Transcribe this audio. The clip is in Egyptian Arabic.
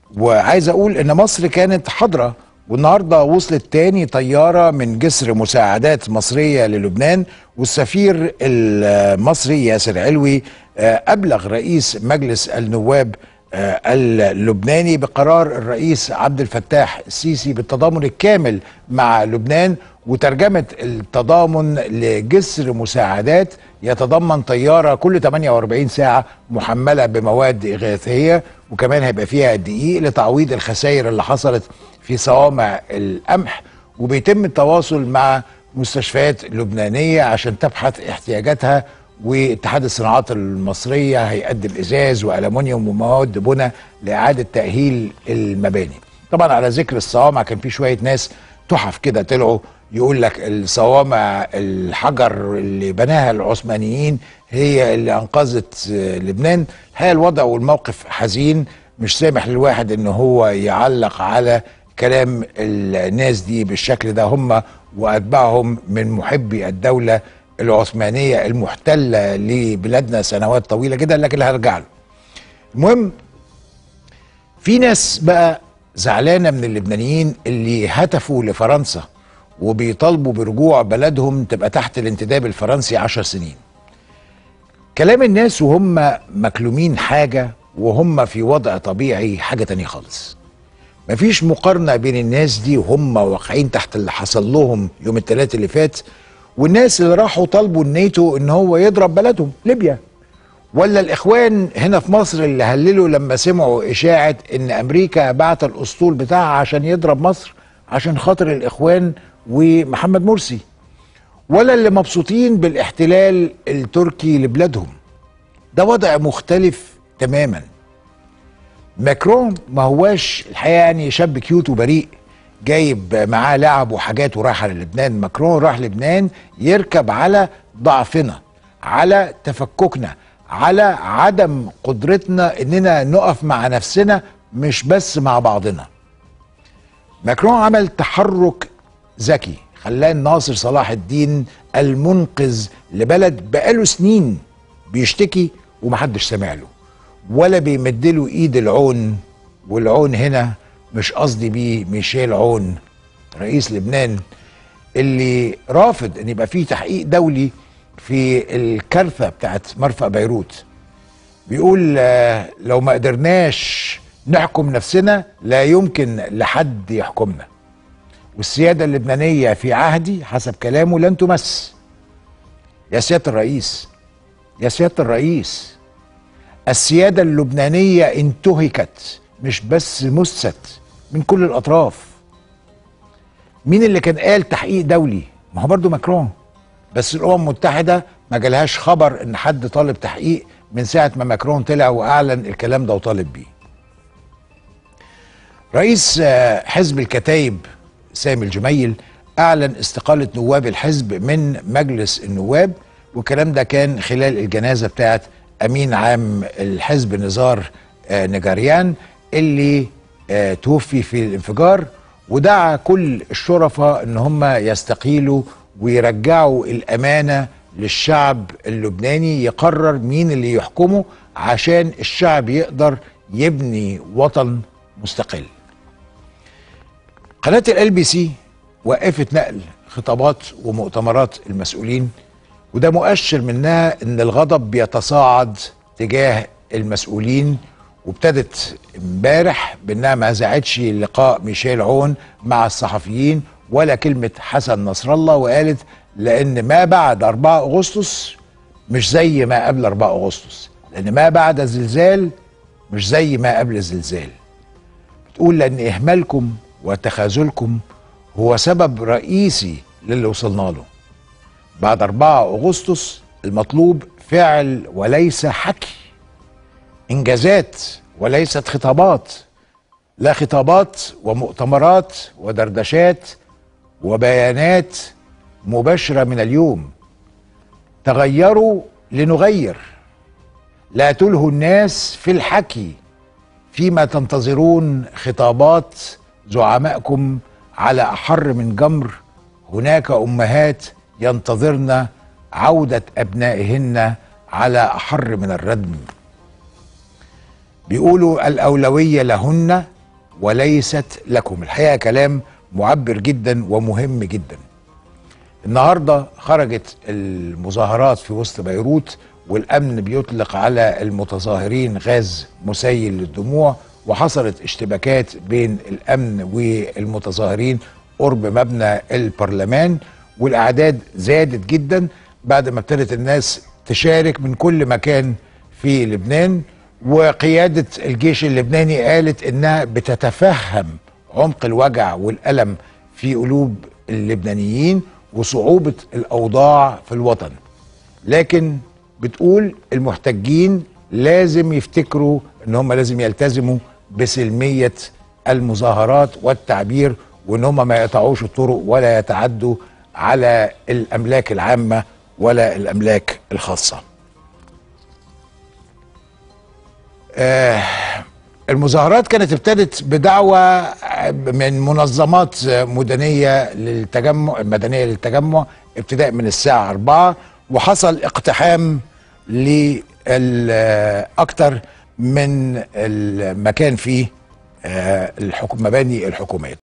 وعايز اقول ان مصر كانت حاضره والنهارده وصلت تاني طياره من جسر مساعدات مصريه للبنان والسفير المصري ياسر علوي آه، ابلغ رئيس مجلس النواب آه، اللبناني بقرار الرئيس عبد الفتاح السيسي بالتضامن الكامل مع لبنان وترجمه التضامن لجسر مساعدات يتضمن طياره كل 48 ساعه محمله بمواد اغاثيه وكمان هيبقى فيها دقيق لتعويض الخسائر اللي حصلت في صوامع القمح وبيتم التواصل مع مستشفيات لبنانيه عشان تبحث احتياجاتها واتحاد الصناعات المصريه هيقدم ازاز والومنيوم ومواد بناء لاعاده تاهيل المباني. طبعا على ذكر الصوامع كان في شويه ناس تحف كده طلعوا يقول لك الصوامع الحجر اللي بناها العثمانيين هي اللي انقذت لبنان الحقيقه الوضع والموقف حزين مش سامح للواحد ان هو يعلق على كلام الناس دي بالشكل ده هم واتباعهم من محبي الدوله العثمانيه المحتله لبلادنا سنوات طويله جدا لكن هرجع له. المهم في ناس بقى زعلانه من اللبنانيين اللي هتفوا لفرنسا وبيطالبوا برجوع بلدهم تبقى تحت الانتداب الفرنسي عشر سنين كلام الناس وهم مكلومين حاجة وهم في وضع طبيعي حاجة تانية خالص مفيش مقارنة بين الناس دي وهم واقعين تحت اللي حصل لهم يوم الثلاث اللي فات والناس اللي راحوا طالبوا الناتو ان هو يضرب بلدهم ليبيا ولا الاخوان هنا في مصر اللي هللوا لما سمعوا اشاعه ان امريكا بعت الاسطول بتاعها عشان يضرب مصر عشان خاطر الاخوان ومحمد مرسي ولا اللي مبسوطين بالاحتلال التركي لبلادهم ده وضع مختلف تماما ماكرون ما هواش الحقيقه يعني شاب كيوت وبريء جايب معاه لعب وحاجات ورايحه للبنان ماكرون راح لبنان يركب على ضعفنا على تفككنا على عدم قدرتنا اننا نقف مع نفسنا مش بس مع بعضنا ماكرون عمل تحرك ذكي خلاه ناصر صلاح الدين المنقذ لبلد بقاله سنين بيشتكي ومحدش سامع له ولا بيمدله ايد العون والعون هنا مش قصدي بيه ميشيل عون رئيس لبنان اللي رافض ان يبقى فيه تحقيق دولي في الكارثه بتاعت مرفأ بيروت بيقول آه، لو ما قدرناش نحكم نفسنا لا يمكن لحد يحكمنا والسياده اللبنانيه في عهدي حسب كلامه لن تمس يا سياده الرئيس يا سياده الرئيس السياده اللبنانيه انتهكت مش بس مست من كل الاطراف مين اللي كان قال تحقيق دولي ما هو برضه ماكرون بس الامم المتحده ما جالهاش خبر ان حد طالب تحقيق من ساعه ما ماكرون طلع واعلن الكلام ده وطالب بيه رئيس آه، حزب الكتايب سامي الجميل اعلن استقاله نواب الحزب من مجلس النواب والكلام ده كان خلال الجنازه بتاعت امين عام الحزب نزار آه، نجاريان اللي آه، توفي في الانفجار ودعا كل الشرفاء ان هم يستقيلوا ويرجعوا الامانه للشعب اللبناني يقرر مين اللي يحكمه عشان الشعب يقدر يبني وطن مستقل قناة ال بي سي وقفت نقل خطابات ومؤتمرات المسؤولين وده مؤشر منها ان الغضب بيتصاعد تجاه المسؤولين وابتدت امبارح بانها ما زعتش لقاء ميشيل عون مع الصحفيين ولا كلمة حسن نصر الله وقالت لان ما بعد 4 اغسطس مش زي ما قبل 4 اغسطس لان ما بعد الزلزال مش زي ما قبل الزلزال بتقول لان اهمالكم وتخاذلكم هو سبب رئيسي للي وصلنا له بعد 4 اغسطس المطلوب فعل وليس حكي انجازات وليست خطابات لا خطابات ومؤتمرات ودردشات وبيانات مباشره من اليوم تغيروا لنغير لا تلهوا الناس في الحكي فيما تنتظرون خطابات زعمائكم على احر من جمر هناك امهات ينتظرن عوده ابنائهن على احر من الردم بيقولوا الاولويه لهن وليست لكم الحقيقه كلام معبر جدا ومهم جدا النهارده خرجت المظاهرات في وسط بيروت والامن بيطلق على المتظاهرين غاز مسيل للدموع وحصلت اشتباكات بين الامن والمتظاهرين قرب مبنى البرلمان والاعداد زادت جدا بعد ما ابتدت الناس تشارك من كل مكان في لبنان وقياده الجيش اللبناني قالت انها بتتفهم عمق الوجع والالم في قلوب اللبنانيين وصعوبه الاوضاع في الوطن لكن بتقول المحتجين لازم يفتكروا ان هم لازم يلتزموا بسلميه المظاهرات والتعبير وان هم ما يقطعوش الطرق ولا يتعدوا على الاملاك العامه ولا الاملاك الخاصه. آه المظاهرات كانت ابتدت بدعوة من منظمات مدنية للتجمع المدنية للتجمع ابتداء من الساعة 4 وحصل اقتحام لأكثر من المكان فيه الحكم مباني الحكومات